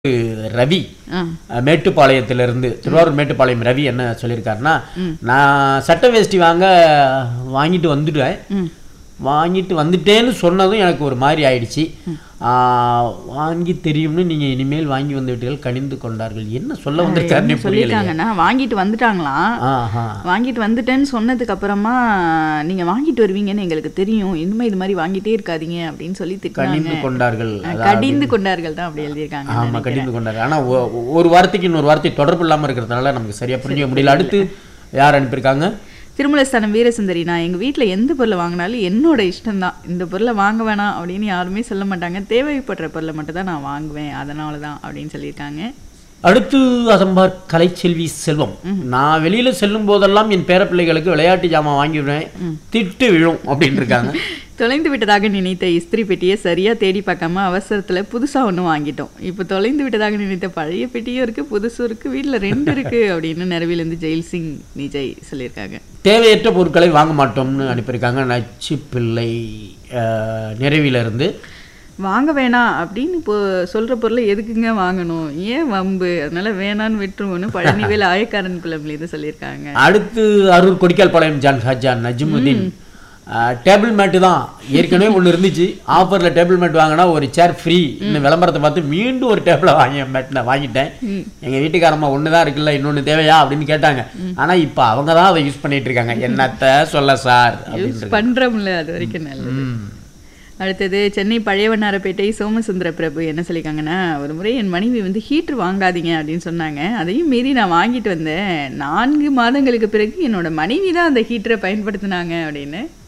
ரவி ஆ அஹ், மேட்டுப்பாளையத்திலிருந்து திருவாரூர் மேட்டுப்பாளையம் ரவி என்ன சொல்லியிருக்காருன்னா நான் சட்டை வேஷ்டி வாங்க வாங்கிட்டு வந்துட்டேன் ம் வாங்கிட்டு வந்துட்டேன்னு சொன்னதும் எனக்கு ஒரு மாதிரி ஆயிடுச்சு ஆஹ், வாங்கி தெரியும்னு நீங்க இனிமேல் வாங்கி வந்து விட்டீர்கள் கணிந்து கொண்டார்கள் என்ன சொல்ல வந்திருக்காருன்னு புரியல சொல்லியிருக்காங்கன்னா வாங்கிட்டு வந்துட்டாங்களாம் ஆஹா வாங்கிட்டு வந்துட்டேன்னு சொன்னதுக்கு அப்புறமா நீங்க வாங்கிட்டு வருவீங்கன்னு எங்களுக்கு தெரியும் இனிமே இது மாதிரி வாங்கிட்டே இருக்காதீங்க அப்படின்னு சொல்லி திட்டினாங்க கணிந்து கொண்டார்கள் அதாவது- கடிந்து கொண்டார்கள் தான் அப்படி எழுதியிருக்காங்க ஆமா கடிந்து கொண்டார்கள் ஆனா ஒ- ஒரு வார்த்தைக்கு இன்னொரு வார்த்தை தொடர்பு இல்லாம இருக்கிறதுனால நமக்கு சரியா புரிஞ்சுக்க முடியல அடுத்து யார் அனுப்பியிருக்காங்க திருமலஸ்தானம் வீரசுந்தரி நான் எங்க வீட்ல எந்த பொருளை வாங்கினாலும் என்னோட இஷ்டம்தான் இந்த பொருளை வாங்க வேணாம் அப்படின்னு யாருமே சொல்ல மாட்டாங்க தேவைப்படுற பொருளை மட்டும் தான் நான் வாங்குவேன் அதனால தான் அப்படின்னு சொல்லியிருக்காங்க அடுத்து அதம்பார் கலைச்செல்வி செல்வம் நான் வெளியில செல்லும் போதெல்லாம் என் பேரப்பிள்ளைகளுக்கு விளையாட்டு ஜாமான் வாங்கி விடுவேன் திட்டு விழும் அப்படின்னு இருக்காங்க தொலைந்து விட்டதாக நினைத்த இஸ்திரி பெட்டியை சரியா தேடி பார்க்காம அவசரத்துல புதுசா ஒண்ணு வாங்கிட்டோம் இப்போ தொலைந்து விட்டதாக நினைத்த பழைய பெட்டியும் இருக்கு புதுசும் இருக்கு வீட்ல ரெண்டு இருக்கு அப்படின்னு நிறவிலிருந்து ஜெயில் சிங் நிஜய் சொல்லியிருக்காங்க தேவையற்ற பொருட்களை வாங்க மாட்டோம்னு அனுப்பியிருக்காங்க நச்சு பிள்ளை அஹ், நிறைவிலிருந்து வாங்க வேணாம் அப்படின்னு இப்போ சொல்ற பொருளை எதுக்குங்க வாங்கணும் ஏன் வம்பு அதனால வேணான்னு விட்டுருவோன்னு பழனிவேல் ஆயக்காரன் குளம்ல இது சொல்லியிருக்காங்க அடுத்து அரூர் கொடிக்கால் பாளையம் ஜான் ஹஜான் நஜிமுதீன் டேபிள் மேட்டு தான் ஏற்கனவே ஒன்று இருந்துச்சு ஆஃபரில் டேபிள் மேட் வாங்கினா ஒரு சேர் ஃப்ரீ இன்னும் விளம்பரத்தை பார்த்து மீண்டும் ஒரு டேபிளை வாங்கி மேட் நான் வாங்கிட்டேன் எங்கள் வீட்டுக்காரம்மா ஒன்று தான் இருக்குல்ல இன்னொன்று தேவையா அப்படின்னு கேட்டாங்க ஆனால் இப்போ அவங்க தான் அதை யூஸ் பண்ணிட்டு இருக்காங்க என்னத்த சொல்ல சார் யூஸ் பண்றோம்ல அது வரைக்கும் நல்லது அடுத்தது சென்னை பழையவண்ணாரப்பேட்டை சோமசுந்தர பிரபு என்ன சொல்லியிருக்காங்கன்னா ஒரு முறை என் மனைவி வந்து ஹீட்ரு வாங்காதீங்க அப்படின்னு சொன்னாங்க அதையும் மீறி நான் வாங்கிட்டு வந்தேன் நான்கு மாதங்களுக்கு பிறகு என்னோட மனைவி தான் அந்த ஹீட்டரை பயன்படுத்தினாங்க அப்படின்னு